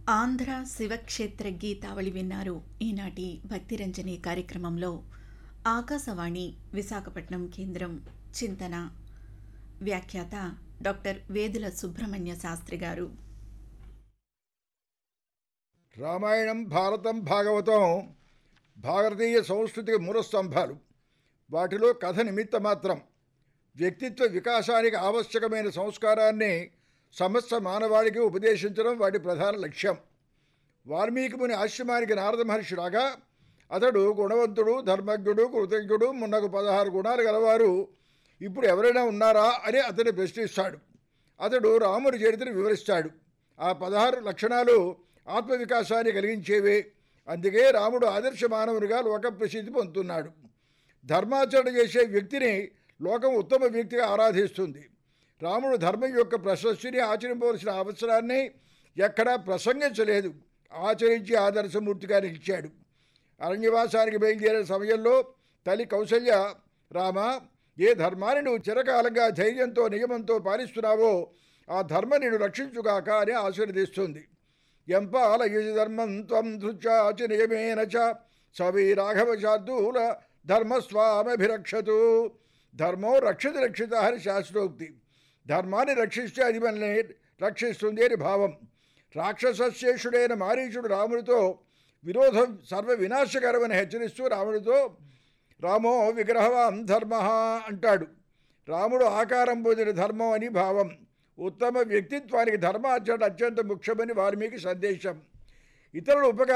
ఆంధ్ర శివక్షేత్ర గీతావళి విన్నారు ఈనాటి భక్తిరంజని కార్యక్రమంలో ఆకాశవాణి విశాఖపట్నం కేంద్రం చింతన వ్యాఖ్యాత డాక్టర్ వేదుల సుబ్రహ్మణ్య శాస్త్రి గారు రామాయణం భారతం భాగవతం భారతీయ సంస్కృతికి మూలస్తంభాలు వాటిలో కథ నిమిత్త మాత్రం వ్యక్తిత్వ వికాసానికి ఆవశ్యకమైన సంస్కారాన్ని సమస్త మానవాళికి ఉపదేశించడం వాటి ప్రధాన లక్ష్యం వాల్మీకి ముని ఆశ్రమానికి నారద మహర్షి రాగా అతడు గుణవంతుడు ధర్మజ్ఞుడు కృతజ్ఞుడు మున్నగు పదహారు గుణాలు గలవారు ఇప్పుడు ఎవరైనా ఉన్నారా అని అతన్ని ప్రశ్నిస్తాడు అతడు రాముడి చరిత్ర వివరిస్తాడు ఆ పదహారు లక్షణాలు ఆత్మవికాసాన్ని కలిగించేవే అందుకే రాముడు ఆదర్శ మానవునిగా లోక ప్రసిద్ధి పొందుతున్నాడు ధర్మాచరణ చేసే వ్యక్తిని లోకం ఉత్తమ వ్యక్తిగా ఆరాధిస్తుంది రాముడు ధర్మం యొక్క ప్రశస్తిని ఆచరింపవలసిన అవసరాన్ని ఎక్కడా ప్రసంగించలేదు ఆచరించి ఆదర్శమూర్తిగా నిలిచాడు అరణ్యవాసానికి బయలుదేరే సమయంలో తల్లి కౌసల్య రామ ఏ ధర్మాన్ని నువ్వు చిరకాలంగా ధైర్యంతో నియమంతో పాలిస్తున్నావో ఆ ధర్మం నిన్ను రక్షించుగాక అని ఆశీర్వదిస్తుంది ఎంపాలయుజి ధర్మం త్వం ధృచాచి నియమేన చ సవీ రాఘవ శార్దూల ధర్మస్వామభిరక్షతు ధర్మో రక్షిత రక్షిత అని శాస్త్రోక్తి ధర్మాన్ని రక్షిస్తే అది మనల్ని రక్షిస్తుంది అని భావం రాక్షసశేషుడైన మారీచుడు రాముడితో విరోధం సర్వ వినాశకరమని హెచ్చరిస్తూ రాముడితో రామో విగ్రహవాం ధర్మ అంటాడు రాముడు ఆకారం పొందిన ధర్మం అని భావం ఉత్తమ వ్యక్తిత్వానికి ధర్మాచరణ అత్యంత ముఖ్యమని వాల్మీకి సందేశం ఇతరుల ఉపకారం